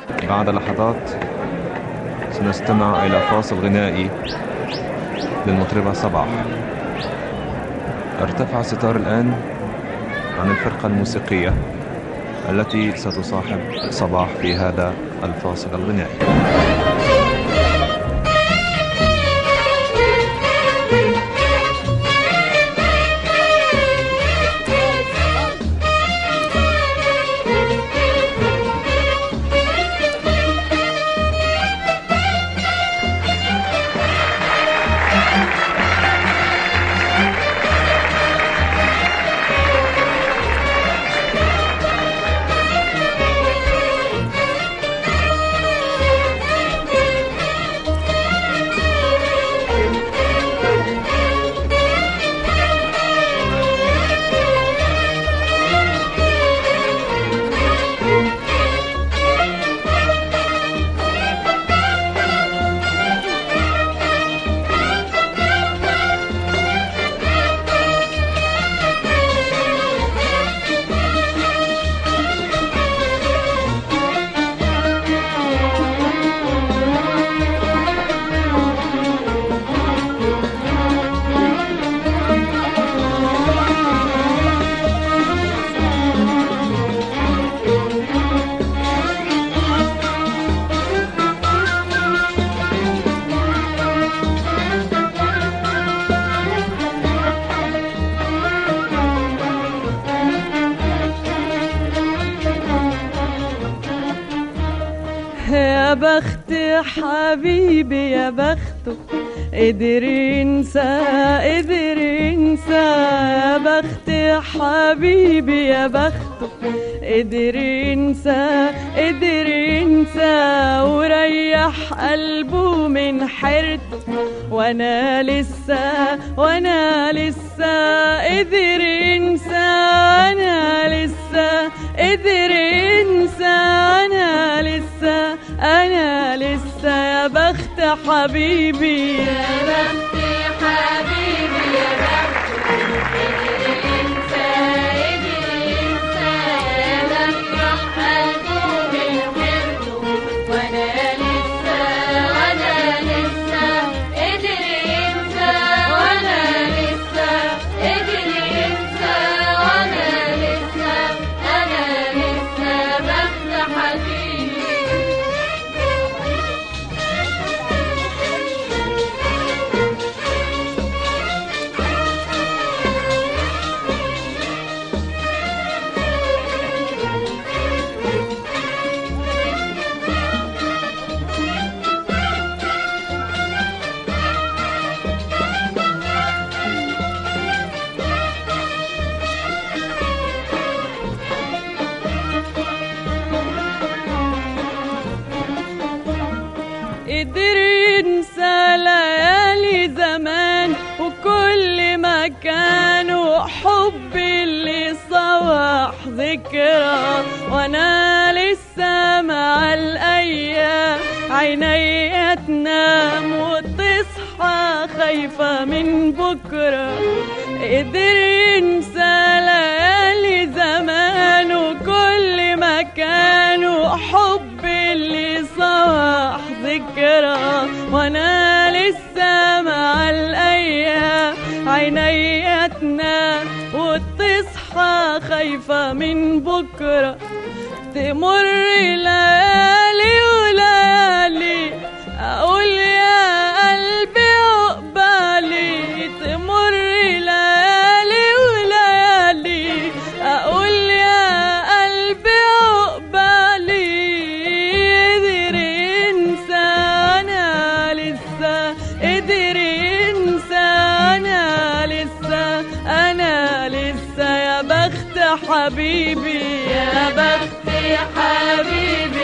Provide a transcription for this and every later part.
بعد لحظات سنستمع إلى فاصل غنائي للمطربة صباح ارتفع ستار الآن عن الفرقة الموسيقية التي ستصاحب صباح في هذا الفاصل الغنائي يا بخت حبيبي يا بخته قدر ينسى قدر ينسى يا بخت حبيبي يا بخته قدر ينسى قدر ينسى وريح قلبه من حيرته وانا لسه وانا لسه قدر ينسى انا لسه قدر ينسى انا لسه انا لسه يا بخت حبيبي يا بخت حبيبي يا بخت قدر ينسى قدر ينسى لمح قلبه من حيرته وانا لسه وانا لسه قدر ينسى وانا لسه قدر ينسى وانا لسه انا لسه بخت حبيبي قدر ينسى ليالي زمان وكل مكان وحب اللي صباح ذكرى وانا لسه مع الايام عيني تنام وتصحى خايفة من بكرة قدر ينسى ليالي زمان وكل مكان وحب اللي صباح ذكرى وانا لسه مع الايام عيني تنام وتصحى خايفة من بكرة تمر ليالي وليالي اقول يا قلبي عقبالي تمر ليالي وليالي اقول يا قلبي عقبالي قدر ينسى انا لسه قدر ينسى انا لسه انا لسه يا بخت حبيبي يا بخت حبيبي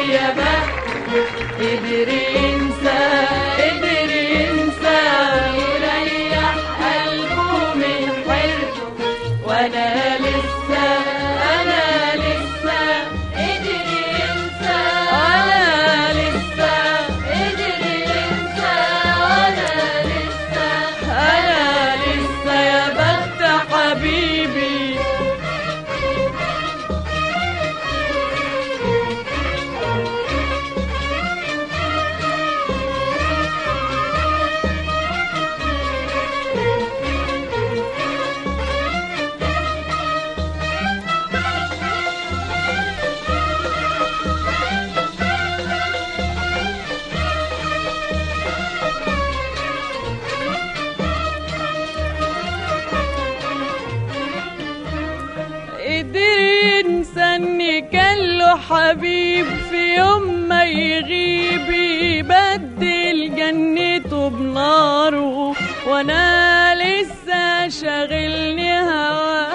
حبيب في يوم ما يغيب يبدل جنته بناره وانا لسه شاغلني هواه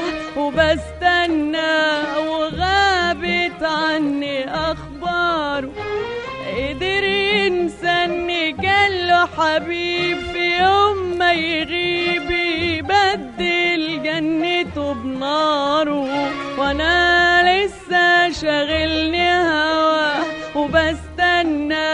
وبستنى وغابت عني اخباره قدر ينساني جاله حبيب في يوم ما يغيب يبدل جنته بناره وانا لسه شاغلني هواه وبستنى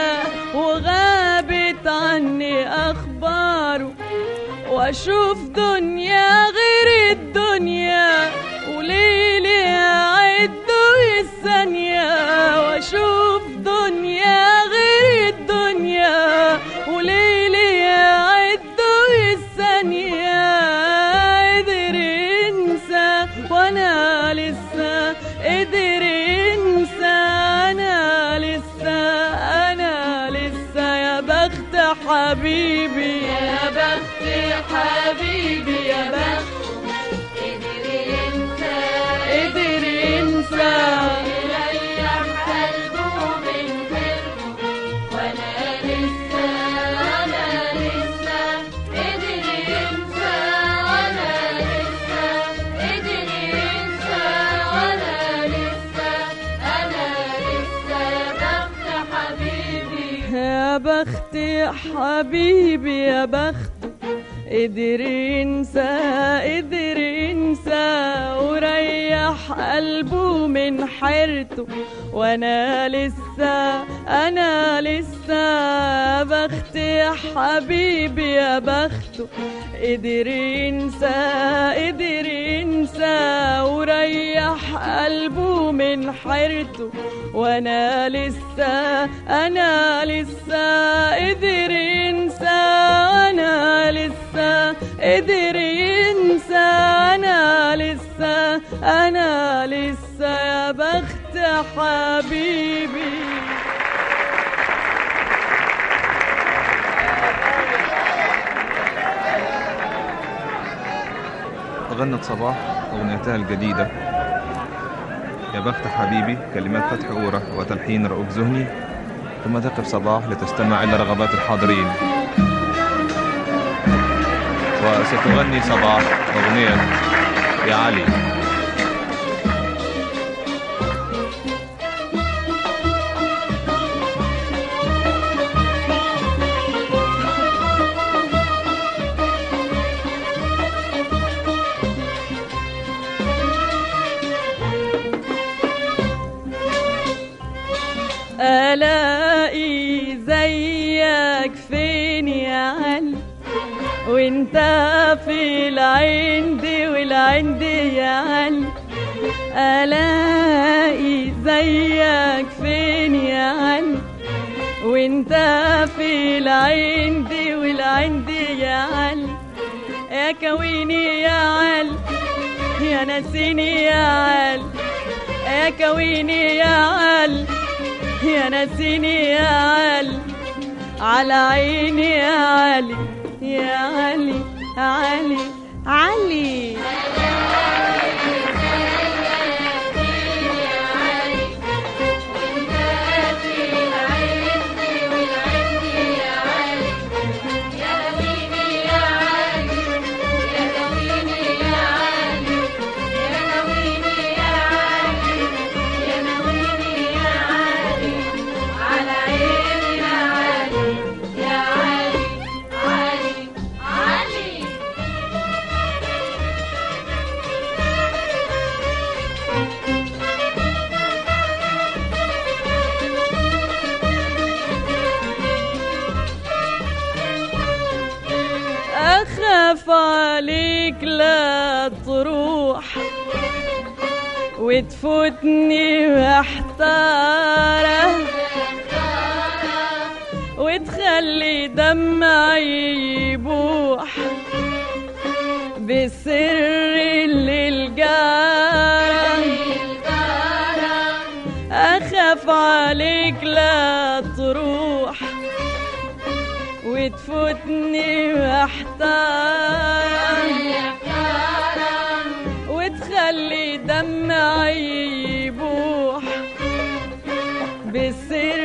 وغابت عني اخباره واشوف دنيا غير الدنيا وليلي اعده الثانية واشوف دنيا غير الدنيا وليلي اعده الثانية قدر ينسى وانا لسه قدر ينسى انا لسه انا لسه يا بخت حبيبي يا بخت حبيبي يا بخت قدر ينسى قدر ينسى يريح قلبه من فرقه وانا لسه انا لسه قدر ينسى وانا لسه قدر ينسى وانا لسه انا لسه يا بخت حبيبي يا بختي حبيبي يا بخت قدر ينسى قدر ينسى وريح قلبه من حيرته وانا لسه انا لسه يا بختي حبيبي يا بخته قدر ينسى قدر ينسى وريح قلبه من حيرته وانا لسه انا لسه قدر ينسى انا لسه قدر ينسى انا لسه انا لسه يا بخت حبيبي غنت صباح أغنيتها الجديدة يا بخت حبيبي كلمات فتحي أورة وتلحين رؤوف زهني ثم تقف صباح لتستمع إلى رغبات الحاضرين وستغني صباح أغنية يا علي الاقي زيك فين يا علي وانت في العند والعند يا علي الاقي زيك فين يا علي وانت في العند والعند يا علي يا كويني يا علي يا ناسيني يا علي يا كويني يا علي يا ناسيني يا علي على عيني يا علي يا علي علي علي أخاف عليك لا تروح وتفوتني محتارة وتخلي دمعي يبوح بسر للجارة أخاف عليك لا تروح وتفوتني محتار وتخلي دمعي يبوح بسر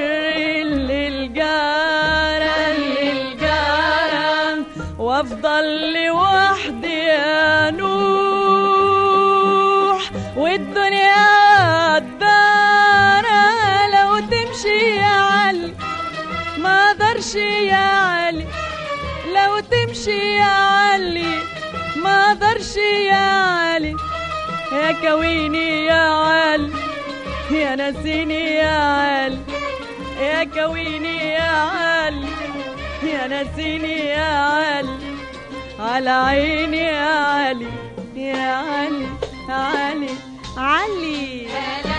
للجارة للجارة وافضل لوحدي انوح والدنيا الدارة لو تمشي يا علي ما اقدرش يا علي لو تمشي يا علي ما اقدرش يا علي يا كويني يا علي يا نسيني يا علي يا كويني يا علي يا نسيني يا علي على عيني يا علي يا علي علي علي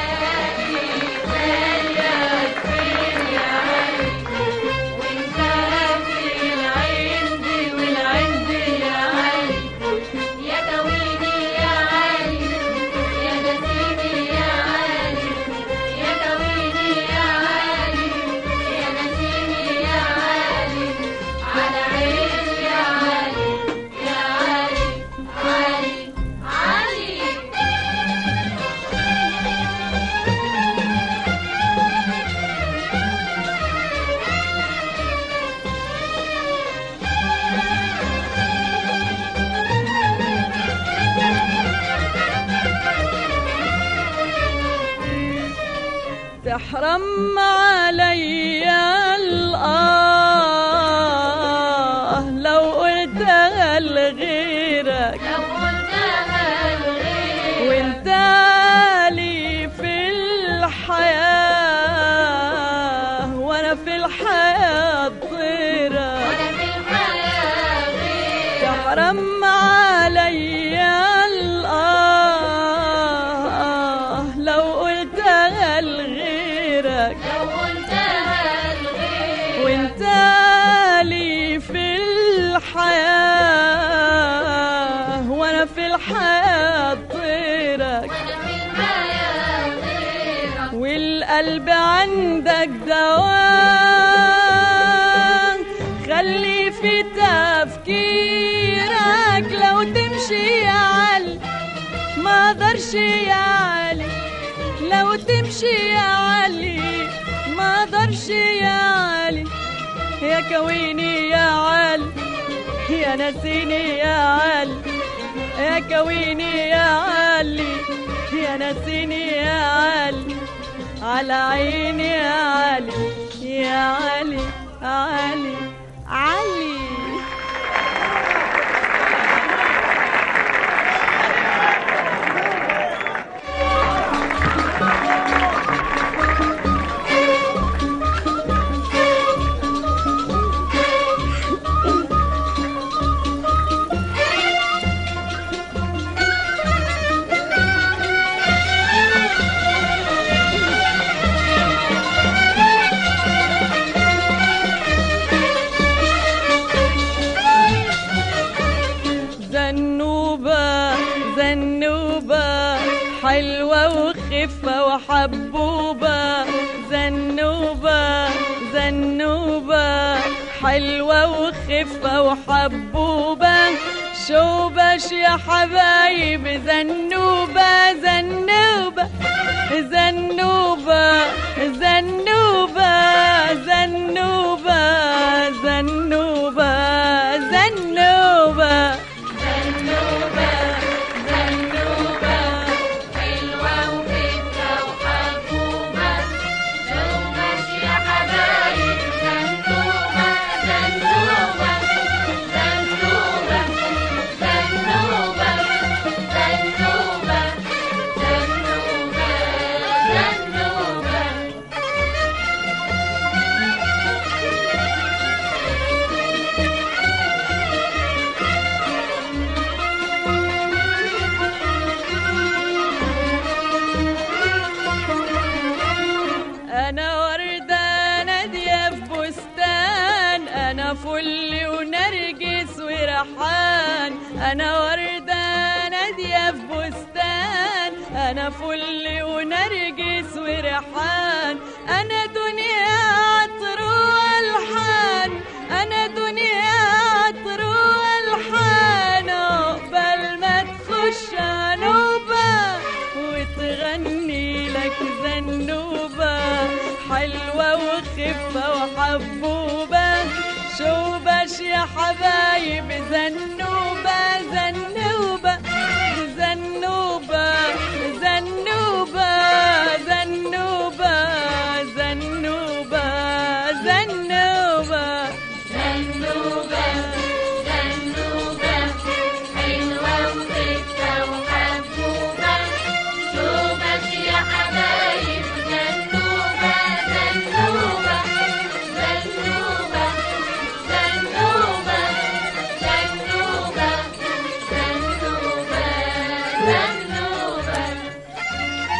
يا كويني يا علي يا نسيني يا علي يا كويني يا علي يا نسيني يا علي على عيني يا علي يا علي علي علي تحرم علي الآه لو قلتها لغيرك لو قلتها لغيرك وانت لي في الحياة وانا في الحياة طيرك وانا في الحياة غيرك تحرم علي الآه لو قلتها لغيرك لو قلتها لغيرك وانت لي في الحياة وانا في الحياة طيرك وانا في الحياة غيرك والقلب عندك دواء خلي في تفكيرك لو تمشي يا علي ما اقدرش يا علي لو تمشي يا علي ما اقدرش يا علي يا كويني يا علي يا نسيني يا علي يا كويني يا علي يا نسيني يا علي على عيني يا علي يا علي علي علي زنوبة زنوبة حلوة وخفة وحبوبة زنوبة زنوبة حلوة وخفة وحبوبة شوبش يا حبايب زنوبة زنوبة زنوبة زنوبة زنوبة زنوبة زنوبة زنوبة زنوبة حلوة وخفة وحبوبة شوبش يا حبايب زنوبة زنوبة زنوبة زنوبة زنوبة زنوبة زنوبة أنا وردة نادية في بستان أنا فل ونرجس وريحان أنا وردة نادية في بستان أنا فل ونرجس وريحان أنا دنيا عطر والحان أنا دنيا عطر والحان عقبال ما تخش نوبة وتغني لك زنوبة حلوة وخفة وحبوبة شوبش يا حبايب زنوبة زنوبة زنوبة زنوبة زنوبة زنوبة زنوبة زنوبة زنوبة حلوة وخفة وحبوبة شوبك يا حبايب زنوبة زنوبة زنوبة زنوبة زنوبة زنوبة زنوبة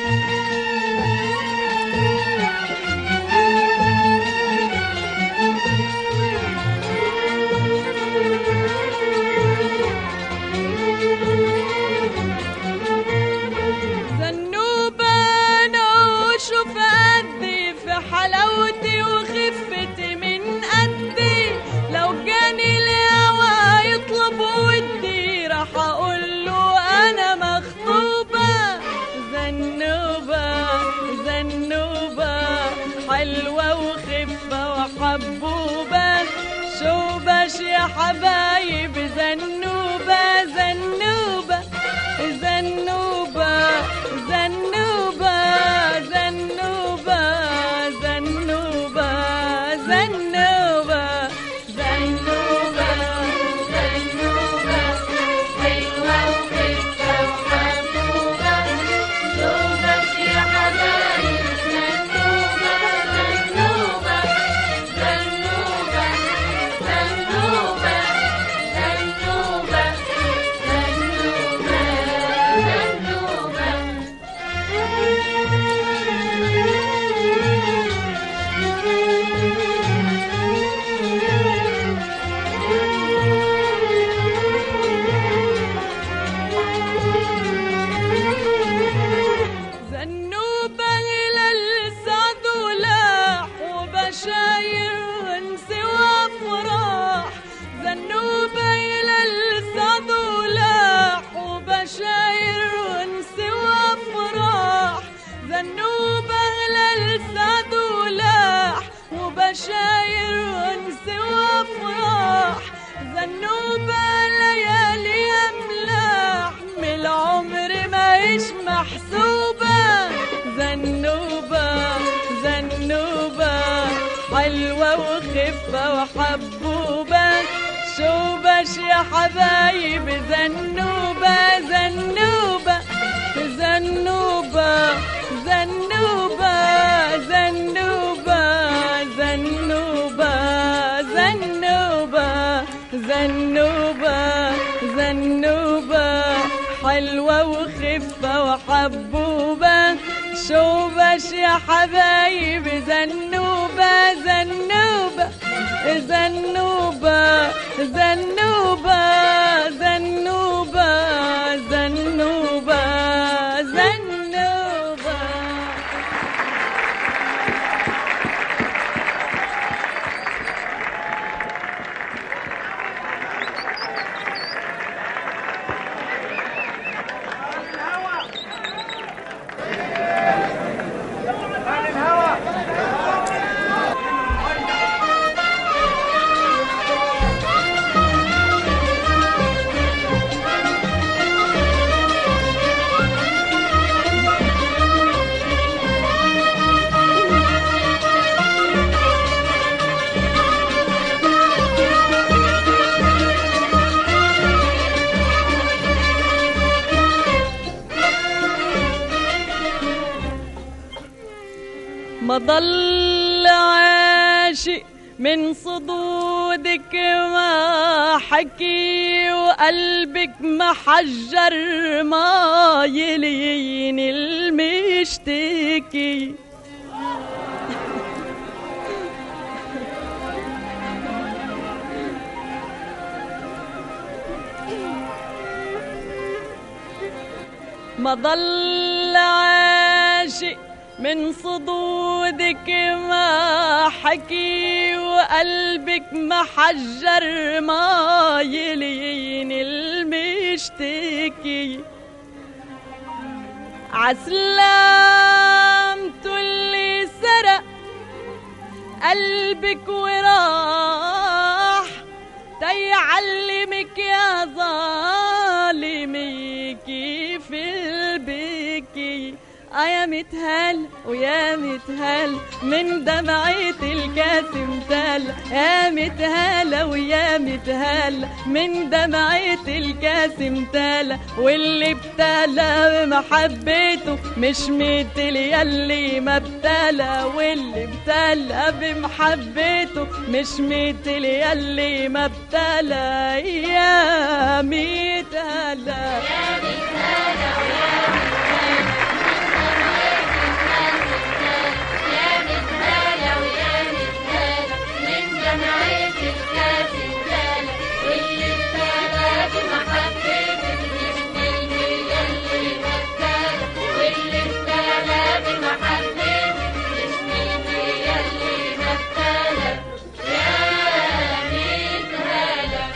زنوبة أنا وشوف قدي في حلاوتي وخفتي من قدي لو جاني الهوا يطلب ودي راح أقول له أنا مخطوبة زنوبة زنوبة حلوة وخفة وحبوبة شوبش يا حبايب زنوبة زنوبة زنوبة زنوبة زنوبة زنوبة زنوبة زنوبة زنوبة حلوة وخفة وحبوبة شوبك يا حبايب زنوبة زنوبة زنوبة زنوبة زنوبة زنوبة زنوبة زنوبة إلى السعد ولاح وبشاير ونسي وأفراح زنوبة إلى السعد ولاح وبشاير ونسي وأفراح زنوبة إلى السعد ولاح وبشاير ونسي وأفراح زنوبة ليالي أملاح من العمر ما إيش محسوبة زنوبة زنوبة حلوة وخفة وحبوبة شوبش يا حبايب زنوبة زنوبة زنوبة زنوبة زنوبة زنوبة زنوبة زنوبة زنوبة حلوة وخفة وحبوبة شوبش يا حبايب زنوبة زنوبة زنوبة زنوبة زنوبة زنوبة زنوبة ما ضل عاشق من صدودك ما حكي وقلبك محجر ما يلين المشتكي ما ضل عاشق من صدودك ما حكي وقلبك محجر ما يلين المشتكي عسلامته اللي سرق قلبك وراح تيعلمك يا ظالمي كيف البكي آه يا متهل ويا متهل من دمعة الكاسم تل يا متهالة ويا متهالة من دمعة الكاسم تل واللي ابتلى بمحبته مش مثل يلي ما ابتلى واللي ابتلى بمحبته مش مثل يلي ما ابتلى يا متهالة يا متهالة ويا متهالة من جمعية الكاس التالة واللي ابتلى بمحبتك مش مني يلي مبتلى واللي ابتلى بمحبتك مش مني يلي مبتلى يا متهالة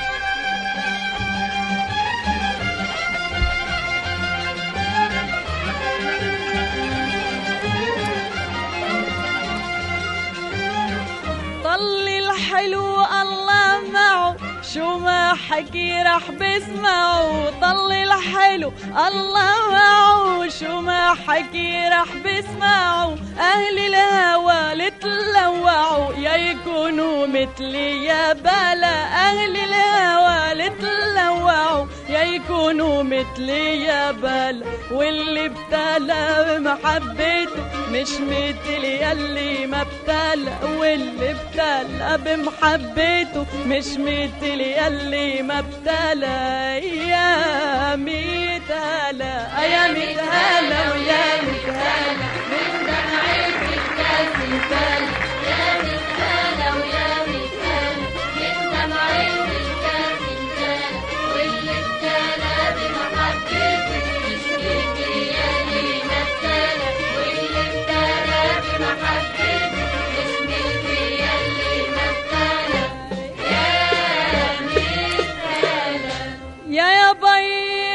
طلي الحلو الله معه شو ما حكي رح بسمعه طلي الحلو الله معه شو ما حكي رح بسمعه أهل الهوى لتلوعوا يا يكونوا مثلي يا بلا أهل الهوى لتلوعوا يا يكونوا مثلي يا بلا واللي ابتلى بمحبته مش مثل يلي ما ابتلى واللي ابتلى بمحبته مش مثل يلي ما ابتلى يا ميتهلا يا ميتهلا ويا ميتهلا من دمعة الكاس التالة يا متهالة ويا متهالة من دمعة الكاس التالة واللي ابتلى بمحبتك مش بيكي يلي مبتلى واللي ابتلى بمحبتك مش بيكي يلي مبتلى يا متهالة يا يا بي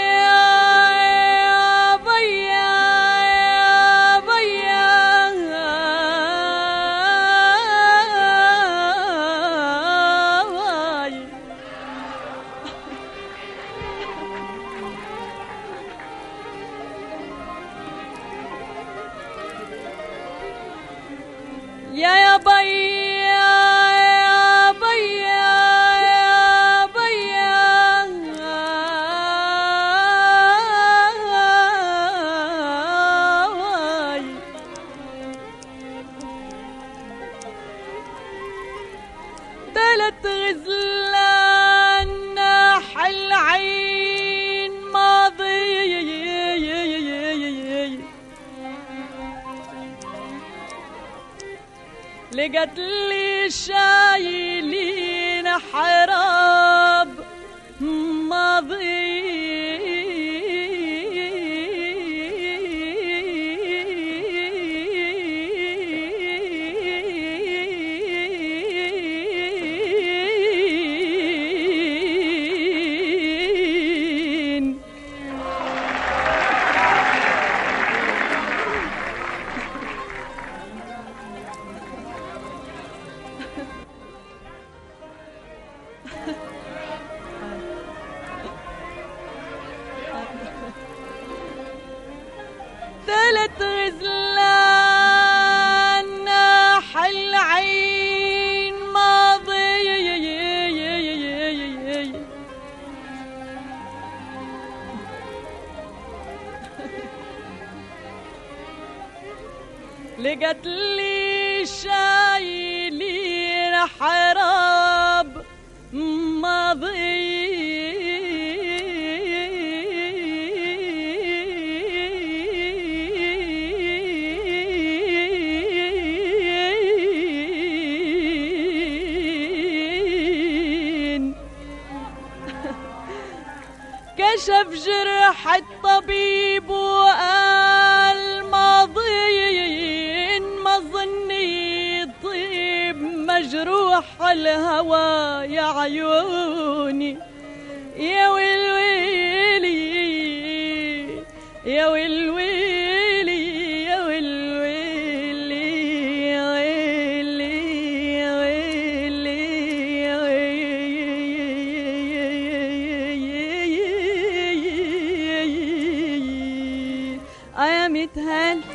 يا بي يا بي يا يا يا بي يا بي يا بي يا تلت غزلان ناحل عين ماضي لقت لي شايلين حراب ماضي ثلاث غزلان ناحل عين ماضي لقت لي شايلين حراب ماضي كشف جرح الطبيب وقال ماضين ما ظني طيب مجروح الهوى يا عيوني يا ويلويلي يا ويلويلي يا ويلويلي يا ويلي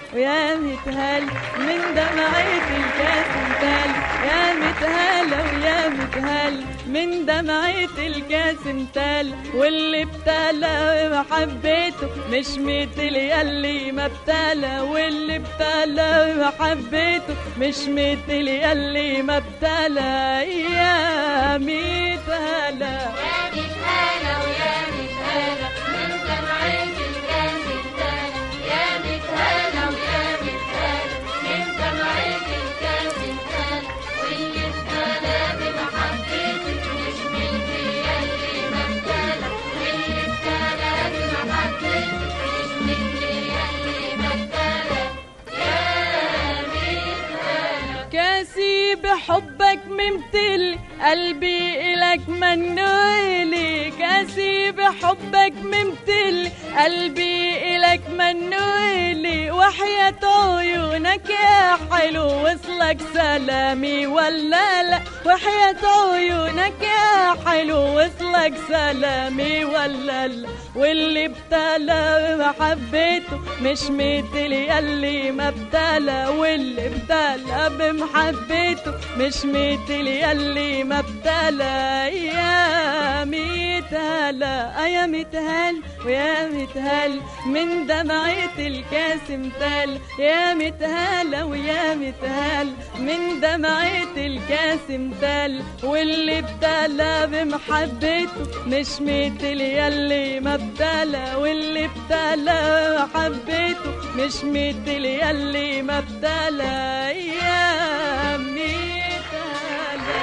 ويا متهل من دمعة الكاس متهل يا متهل ويا متهل من دمعة الكاس متهل واللي ابتلى محبته مش مثل يلي ما ابتلى واللي ابتلى محبته مش مثل يلي ما ابتلى يا متهلا يا متهالة ويا متهالة من دمعة الكاس التالة يا متهالة ويا متهالة من دمعة الكاس التالة واللي ابتلى بمحبتك مش ملكي يلي ما ابتلى واللي ابتلى بمحبتك مش ملكي يلي ما ابتلى يا متهالة كاسي بحبك ممتلي قلبي إلك منولي كاسي بحبك ممتلي قلبي إلك منولي وحياة عيونك يا حلو وصلك سلامي ولا لا وحياة عيونك يا حلو وصلك سلامي ولا لا واللي ابتلى بمحبته مش مثل يلي ما ابتلى واللي ابتلى بمحبته مش مثل يلي ما ابتلى يا متهلا يا متهل ويا متهل من دمعة الكاس متهل يا متهلا ويا متهل من دمعة الكاس متهل واللي ابتلى بمحبته مش مثل يلي ما ابتلى واللي ابتلى محبته مش مثل يلي ما ابتلى يا متهلا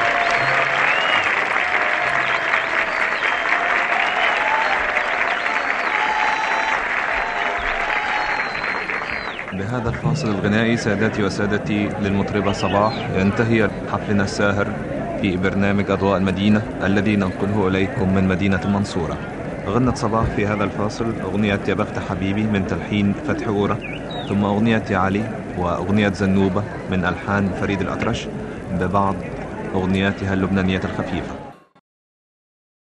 بهذا الفاصل الغنائي سادتي وسادتي للمطربة صباح ينتهي حفلنا الساهر في برنامج أضواء المدينة الذي ننقله إليكم من مدينة المنصورة غنت صباح في هذا الفاصل أغنية يا بخت حبيبي من تلحين فتحي أورا ثم أغنية يا علي وأغنية زنوبة من ألحان فريد الأطرش ببعض أغنياتها اللبنانية الخفيفة